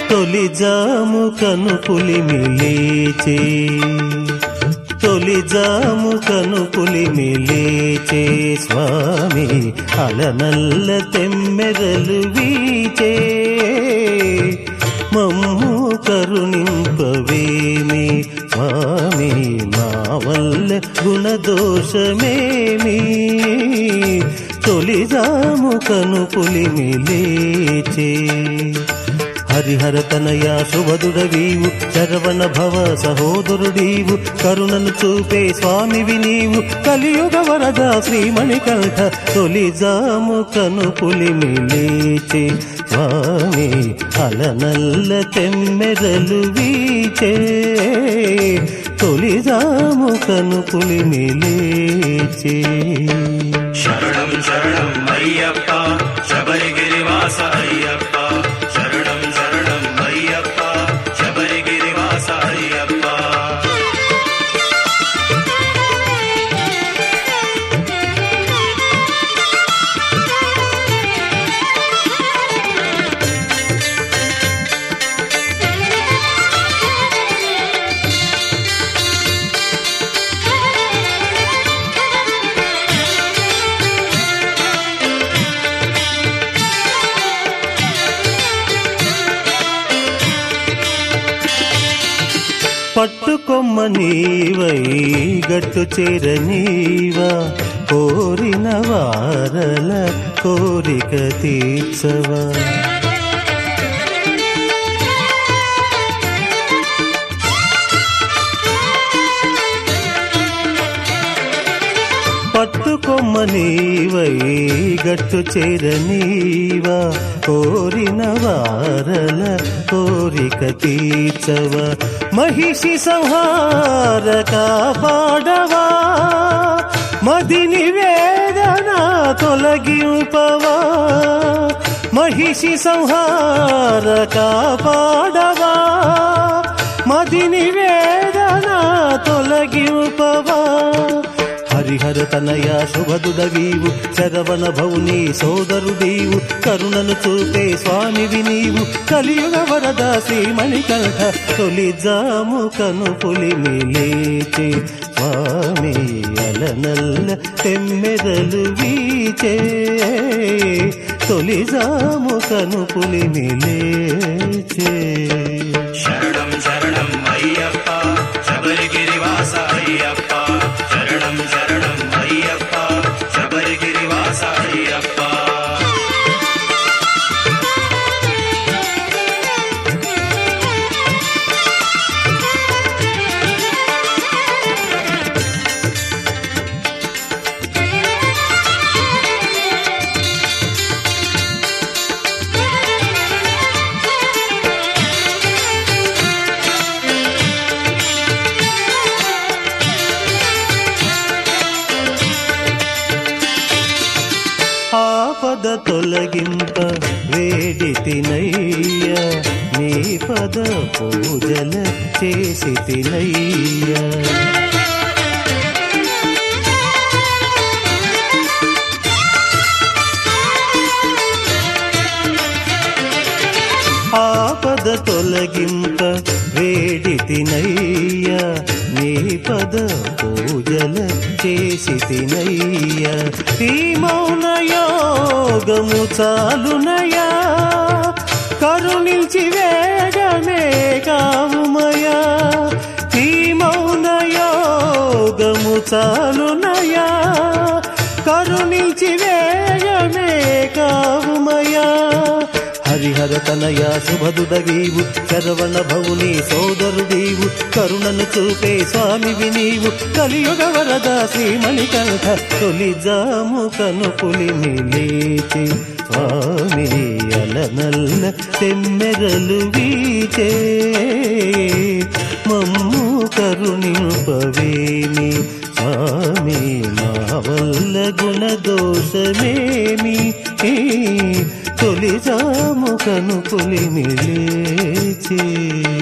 తొలి జాము కను పులిమి లేచే తొలి జాము కను పులిమి లేచే స్వామి అలనల్ల తెమ్మెరలు వీచే మమ్ము కరుణింపవేమి స్వామి మా వల్ల గుణదోషమేమి తొలి జాము కను పులిమి లేచే హరిహర తనయ శుభదుడవీవు శరవణ భవ సహోదరుడీవు కరుణను చూపే స్వామివి నీవు కలియుగ వరద శ్రీమణికంఠ తొలి జాము కను పులిమి లేచే స్వామి అలనల్ల తెమ్మెరలు వీచే తొలి జాము కను పులిమి లేచే శరణం శరణం అయ్యప్ప శబరిగిరివాస అయ్యప్ప శరణం శరణం అయ్యప్ప శబరిగిరివాస అయ్యప్ప పట్టుకొమ్మ నీవై గట్టు చేర నీవా కోరిన వారల కోరిక తీర్చవా పట్టుకొమ్మ నీవై గట్టు చేర నీవా కోరిన వారల కోరిక తీర్చవ మహిషి సంహార కాపాడవా మదిని వేదన తొలగింపవా మహిషి సంహార కాపాడవా మదిని వేదన తొలగింపవా హరిహర తనయ శుభదుడవీవు శరవణ భౌని సోదరుడీవు కరుణను చూపే స్వామివి నీవు కలియుగ వరద శ్రీమణికంఠ తొలి జాము కను పులిమి లేచే స్వామి అలనల్ల తెమ్మెరలు వీచే తొలి జాము కను పులిమి లేచే శరణం శరణం అయ్యప్ప శబరిగిరివాస అయ్యప్ప శరణం శరణం అయ్యప్ప శబరిగిరివాస అయ్యప్ప ఆపద తొలగింప వేడి తినయ్య నీ పద పూజల చేసి తినయ్య ఆపద తొలగింప వేడి తినయ్య నీ పద పూజల చేసి తినయ్య ఈ మౌన యోగము చాలునయా కరుణించి వేగమే కావుమయా ఈ మౌన యోగము చాలునయా కరుణించి వేగమే కావుమయా హరిహర తనయ శుభదుడవీవు శరవణ భవుని సోదరుడీవు కరుణను చూపే స్వామివి నీవు కలియుగ వరద శ్రీమణికంఠ తొలి జాము కను పులిమి లేచి స్వామి అలనల్ల తెమ్మెరలు వీచే మమ్ము కరుణింపవేమి స్వామి మా వల్ల గుణదోషమేమి తొలి జాము కను పులిమి లేచే